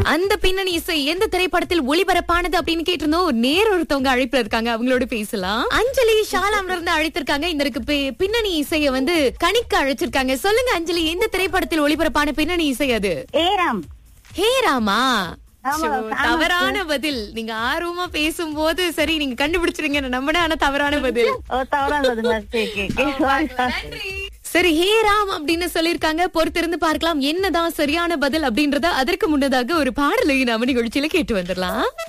அந்த பின்னணி இசை எந்த திரைப்படத்தில் ஒளிபரப்பானது அப்படின்னு கேட்டிருந்தோம் நேர் ஒருத்தவங்க அழைப்புல இருக்காங்க அவங்களோட பேசலாம் அஞ்சலி ஷாலாம்ல இருந்து அழைத்திருக்காங்க இந்த இருக்கு பி- பின்னணி இசைய வந்து கணிக்க அழைச்சிருக்காங்க சொல்லுங்க அஞ்சலி எந்த திரைப்படத்தில் ஒளிபரப்பான பின்னணி இசை அது ஏராம் ஹே ராமா ஆமா, ஷோ, ஆமா, தவறான பதில் நீங்க ஆர்வமா பேசும்போது சரி நீங்க கண்டுபிடிச்சிருங்க நம்பின ஆனா தவறான பதில் ஓ தவறா வருதுங்க சரி, சரி, சரி. சரி ஹே ராம் அப்படின்னு சொல்லிருக்காங்க பொறுத்திருந்து பார்க்கலாம் என்னதான் சரியான பதில் அப்படின்றத அதற்கு முன்னதாக ஒரு பாடலை நாம நிகழ்ச்சியில கேட்டு வந்துடலாம்